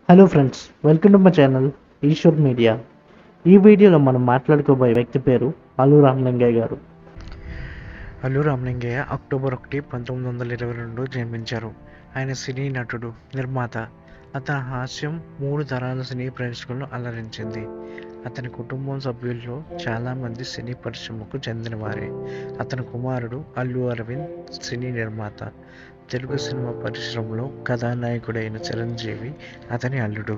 hello friends welcome to my channel Eshwar media ఈ వీడియోలో మనం మాట్లాడుకోబోయే వ్యక్తి పేరు అల్లు రామలింగయ్య గారు అల్లు రామలింగయ్య అక్టోబర్ ఒకటి పంతొమ్మిది వందల ఇరవై రెండు జన్మించారు ఆయన సినీ నటుడు నిర్మాత అతని హాస్యం మూడు తరాల సినీ ప్రేక్షకులను అలరించింది అతని కుటుంబం సభ్యుల్లో చాలామంది సినీ పరిశ్రమకు చెందినవారే అతని కుమారుడు అల్లు అరవింద్ సినీ నిర్మాత తెలుగు సినిమా పరిశ్రమలో కథానాయకుడైన చిరంజీవి అతని అల్లుడు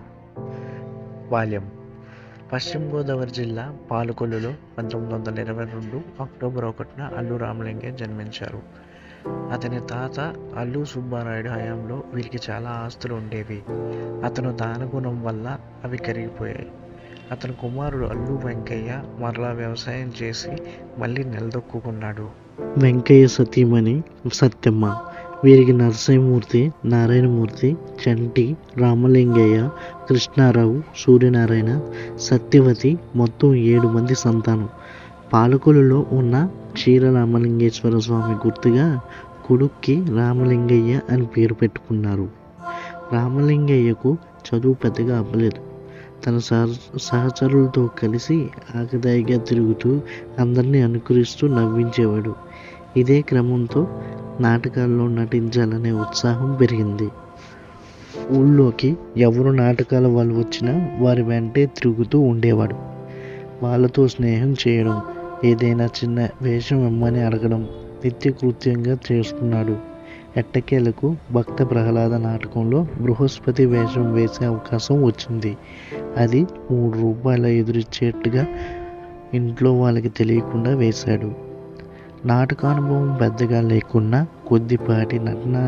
బాల్యం పశ్చిమ గోదావరి జిల్లా పాలకొల్లులో పంతొమ్మిది వందల ఇరవై రెండు అక్టోబర్ ఒకటిన అల్లు రామలింగయ్య జన్మించారు అతని తాత అల్లు సుబ్బారాయుడు హయాంలో వీరికి చాలా ఆస్తులు ఉండేవి అతను దానగుణం వల్ల అవి కరిగిపోయాయి అతని కుమారుడు అల్లు వెంకయ్య మరలా వ్యవసాయం చేసి మళ్ళీ నిలదొక్కున్నాడు వెంకయ్య సతీమణి సత్యమ్మ వీరికి నరసింహమూర్తి నారాయణమూర్తి చంటి రామలింగయ్య కృష్ణారావు సూర్యనారాయణ సత్యవతి మొత్తం ఏడు మంది సంతానం పాలకొలులో ఉన్న క్షీర రామలింగేశ్వర స్వామి గుర్తుగా కొడుక్కి రామలింగయ్య అని పేరు పెట్టుకున్నారు రామలింగయ్యకు చదువు పెద్దగా అవ్వలేదు తన సహ సహచరులతో కలిసి ఆకదాయిగా తిరుగుతూ అందరినీ అనుకరిస్తూ నవ్వించేవాడు ఇదే క్రమంతో నాటకాల్లో నటించాలనే ఉత్సాహం పెరిగింది ఊళ్ళోకి ఎవరు నాటకాల వాళ్ళు వచ్చినా వారి వెంటే తిరుగుతూ ఉండేవాడు వాళ్ళతో స్నేహం చేయడం ఏదైనా చిన్న వేషం ఇమ్మని అడగడం నిత్యకృత్యంగా చేసుకున్నాడు ఎట్టకేలకు భక్త ప్రహ్లాద నాటకంలో బృహస్పతి వేషం వేసే అవకాశం వచ్చింది అది మూడు రూపాయల ఎదురిచ్చేట్టుగా ఇంట్లో వాళ్ళకి తెలియకుండా వేశాడు నాటకానుభవం పెద్దగా లేకున్నా కొద్దిపాటి నటన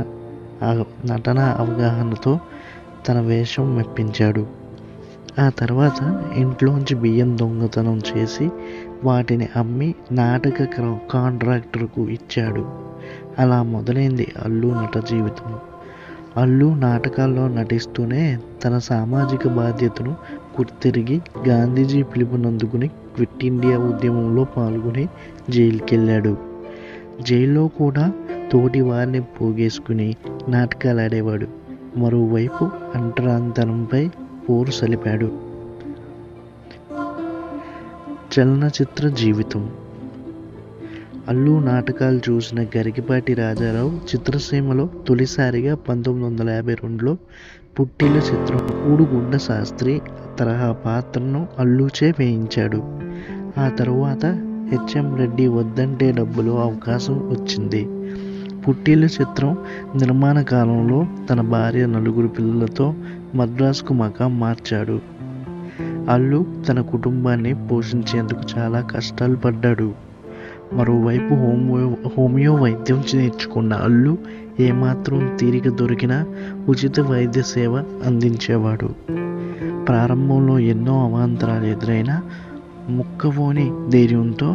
నటన అవగాహనతో తన వేషం మెప్పించాడు ఆ తర్వాత ఇంట్లోంచి బియ్యం దొంగతనం చేసి వాటిని అమ్మి నాటక కాంట్రాక్టర్కు ఇచ్చాడు అలా మొదలైంది అల్లు నట జీవితం అల్లు నాటకాల్లో నటిస్తూనే తన సామాజిక బాధ్యతను గుర్తిరిగి గాంధీజీ పిలుపునందుకుని క్విట్ ఇండియా ఉద్యమంలో పాల్గొని జైలుకెళ్ళాడు జైల్లో కూడా తోటి వారిని పోగేసుకుని నాటకాలు ఆడేవాడు మరోవైపు అంటరాంతరంపై పోరు సలిపాడు చలనచిత్ర జీవితం అల్లు నాటకాలు చూసిన గరికిపాటి రాజారావు చిత్రసీమలో తొలిసారిగా పంతొమ్మిది వందల యాభై రెండులో పుట్టిల చిత్రం ఊడుగుడ్డ శాస్త్రి తరహా పాత్రను అల్లుచే వేయించాడు ఆ తరువాత హెచ్ఎం రెడ్డి వద్దంటే డబ్బులు అవకాశం వచ్చింది పుట్టిల్లు చిత్రం నిర్మాణ కాలంలో తన భార్య నలుగురు పిల్లలతో మద్రాసుకు మకాం మార్చాడు అల్లు తన కుటుంబాన్ని పోషించేందుకు చాలా కష్టాలు పడ్డాడు మరోవైపు హోమియో హోమియో వైద్యం నేర్చుకున్న అల్లు ఏమాత్రం తీరిక దొరికినా ఉచిత వైద్య సేవ అందించేవాడు ప్రారంభంలో ఎన్నో అవాంతరాలు ఎదురైనా ముక్కవోని ధైర్యంతో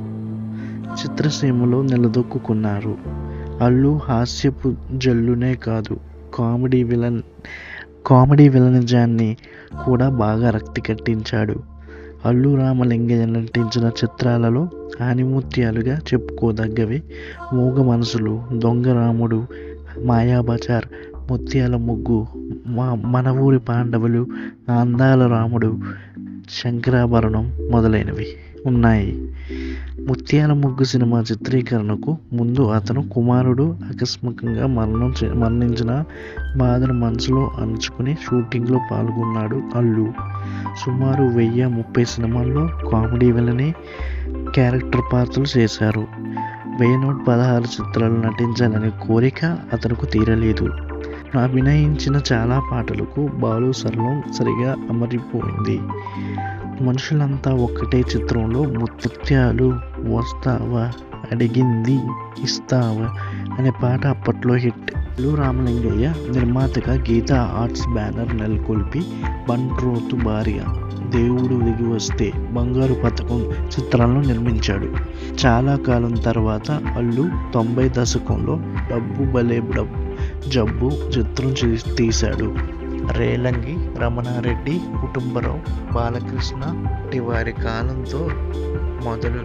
చిత్రసీమలో నిలదొక్కున్నారు అల్లు హాస్యపు జల్లునే కాదు కామెడీ విలన్ కామెడీ విలనిజాన్ని కూడా బాగా రక్తి కట్టించాడు అల్లు రామలింగయ్య నటించిన చిత్రాలలో ఆనిముత్యాలుగా చెప్పుకోదగ్గవి మూగ మనసులు దొంగ రాముడు మాయాబజార్ ముత్యాల ముగ్గు మా మన ఊరి పాండవులు అందాల రాముడు శంకరాభరణం మొదలైనవి ఉన్నాయి ముత్యాల ముగ్గు సినిమా చిత్రీకరణకు ముందు అతను కుమారుడు ఆకస్మికంగా మరణం మరణించిన బాధను మనసులో అణుచుకుని షూటింగ్లో పాల్గొన్నాడు అల్లు సుమారు వెయ్యి ముప్పై సినిమాల్లో కామెడీ విలని క్యారెక్టర్ పాత్రలు చేశారు వెయ్యి నూట పదహారు చిత్రాలు నటించాలనే కోరిక అతనికి తీరలేదు అభినయించిన చాలా పాటలకు బాలు సరళం సరిగా అమరిపోయింది మనుషులంతా ఒక్కటే చిత్రంలో ముత్యాలు వస్తావా అడిగింది ఇస్తావా అనే పాట అప్పట్లో హిట్ అల్లు రామలింగయ్య నిర్మాతగా గీతా ఆర్ట్స్ బ్యానర్ నెలకొల్పి బంట్రోతు భార్య దేవుడు దిగి వస్తే బంగారు పథకం చిత్రాలను నిర్మించాడు చాలా కాలం తర్వాత అల్లు తొంభై దశకంలో డబ్బు బలే డబ్బు జబ్బు చిత్రం తీశాడు రేలంగి రమణారెడ్డి కుటుంబరావు బాలకృష్ణ వారి కాలంతో మొదలు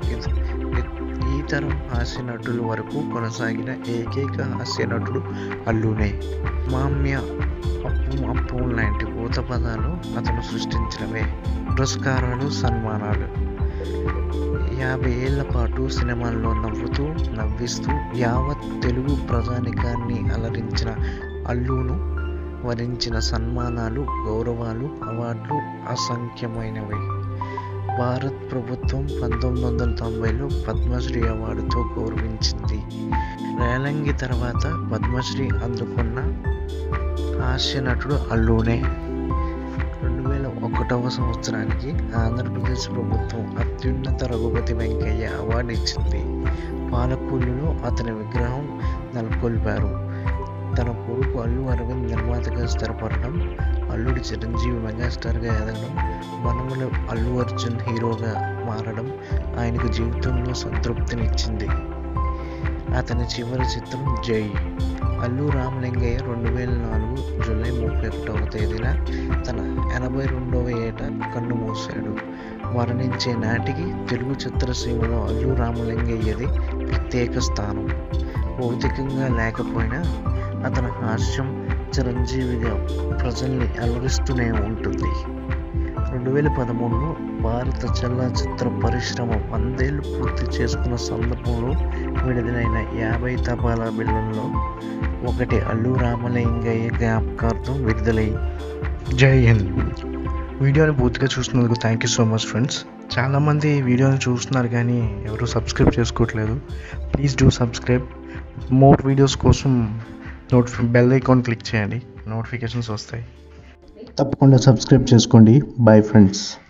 ఈ తరం హాస్య నటుల వరకు కొనసాగిన ఏకైక హాస్య నటుడు అల్లునే మామ్య అప్పు అప్పు లాంటి భూత కొత్త పదాలు అతను సృష్టించినవే పురస్కారాలు సన్మానాలు యాభై ఏళ్ల పాటు సినిమాల్లో నవ్వుతూ నవ్విస్తూ యావత్ తెలుగు ప్రజానికాన్ని అలరించిన అల్లును వరించిన సన్మానాలు గౌరవాలు అవార్డులు అసంఖ్యమైనవి భారత్ ప్రభుత్వం పంతొమ్మిది వందల తొంభైలో పద్మశ్రీ అవార్డుతో గౌరవించింది రేలంగి తర్వాత పద్మశ్రీ అందుకున్న హాస్య నటుడు అల్లునే రెండు వేల ఒకటవ సంవత్సరానికి ఆంధ్రప్రదేశ్ ప్రభుత్వం అత్యున్నత రఘుపతి వెంకయ్య అవార్డు ఇచ్చింది పాలకొల్లులో అతని విగ్రహం నెలకొల్పారు తన కొడుకు అల్లు అరవింద్ నిర్మాతగా స్థిరపడడం అల్లుడి చిరంజీవి మెగాస్టార్గా ఎదగడం మనములు అల్లు అర్జున్ హీరోగా మారడం ఆయనకు జీవితంలో సంతృప్తినిచ్చింది అతని చివరి చిత్రం జై అల్లు రామలింగయ్య రెండు వేల నాలుగు జూలై ముప్పై ఒకటవ తేదీన తన ఎనభై రెండవ ఏట కన్ను మూశాడు మరణించే నాటికి తెలుగు చిత్రసీమలో అల్లు రామలింగయ్యది ప్రత్యేక స్థానం భౌతికంగా లేకపోయినా అతని హాస్యం చిరంజీవిగా ప్రజల్ని అలరిస్తూనే ఉంటుంది రెండు వేల పదమూడులో భారత చలనచిత్ర పరిశ్రమ వందేళ్లు పూర్తి చేసుకున్న సందర్భంలో విడుదలైన యాభై తపాలా బిళ్ళల్లో ఒకటి అల్లు రామలింగయ్య జ్ఞాపకార్థం విడుదలైంది జై హింద్ వీడియోని పూర్తిగా చూస్తున్నందుకు thank you so much friends చాలామంది ఈ వీడియోని చూస్తున్నారు కానీ ఎవరు సబ్స్క్రైబ్ చేసుకోవట్లేదు please do subscribe more videos కోసం నోటిఫి బెల్ ఐకాన్ క్లిక్ చేయండి నోటిఫికేషన్స్ వస్తాయి తప్పకుండా సబ్స్క్రైబ్ చేసుకోండి బాయ్ ఫ్రెండ్స్